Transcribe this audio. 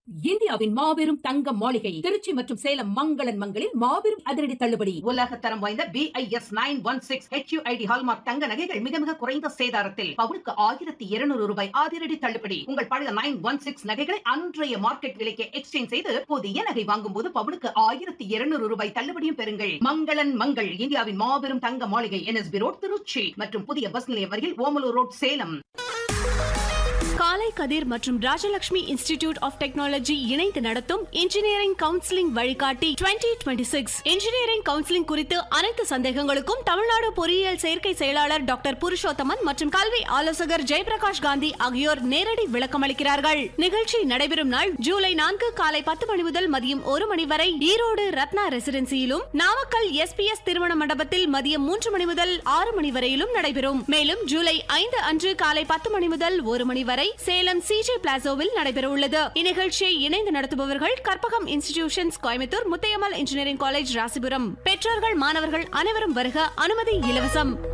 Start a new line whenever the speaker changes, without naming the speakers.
இந்தியாவின் மாபெரும் தங்க மாளிகை திருச்சி மற்றும் சேலம் மங்களன் மங்களில் மாபெரும் அதிரடி தள்ளுபடி
உலக தரம் வாய்ந்த BIS nine one six HUID hallmark தங்க நகைகள் மிக மிக குறைந்த சேதாரத்தில் பவுனுக்கு ஆயிரத்தி இருநூறு ரூபாய் அதிரடி தள்ளுபடி உங்கள் பழைய நைன் ஒன் சிக்ஸ் நகைகளை அன்றைய மார்க்கெட் விலைக்கு எக்ஸ்சேஞ்ச் செய்து புதிய நகை வாங்கும் போது பவுனுக்கு ஆயிரத்தி இருநூறு ரூபாய் தள்ளுபடியும் பெறுங்கள் மங்களன் மங்கள் இந்தியாவின் மாபெரும் தங்க மாளிகை என்எஸ்பி ரோட் திருச்சி மற்றும் புதிய பஸ் நிலையம் அருகில் ஓமலூர் ரோட் சேலம்
காலை கதிர் மற்றும் ராஜலட்சுமி இன்ஸ்டிடியூட் ஆஃப் டெக்னாலஜி இணைந்து நடத்தும் இன்ஜினியரிங் கவுன்சிலிங் வழிகாட்டி 2026 சிக்ஸ் இன்ஜினியரிங் கவுன்சிலிங் குறித்து அனைத்து சந்தேகங்களுக்கும் தமிழ்நாடு பொறியியல் சேர்க்கை செயலாளர் டாக்டர் புருஷோத்தமன் மற்றும் கல்வி ஆலோசகர் ஜெயபிரகாஷ் காந்தி ஆகியோர் நேரடி விளக்கம் அளிக்கிறார்கள் நிகழ்ச்சி நடைபெறும் நாள் ஜூலை நான்கு காலை பத்து மணி முதல் மதியம் ஒரு மணி வரை ஈரோடு ரத்னா ரெசிடென்சியிலும் நாமக்கல் எஸ்பிஎஸ் திருமண மண்டபத்தில் மதியம் மூன்று மணி முதல் ஆறு மணி வரையிலும் நடைபெறும் மேலும் ஜூலை ஐந்து அன்று காலை பத்து மணி முதல் ஒரு மணி வரை சேலம் சிஜே பிளாசோவில் நடைபெற உள்ளது இந்நிகழ்ச்சியை இணைந்து நடத்துபவர்கள் Karpagam institutions Coimbatore Muthayammal engineering college Rasipuram பெற்றோர்கள் மாணவர்கள் அனைவரும் வருக அனுமதி இலவசம்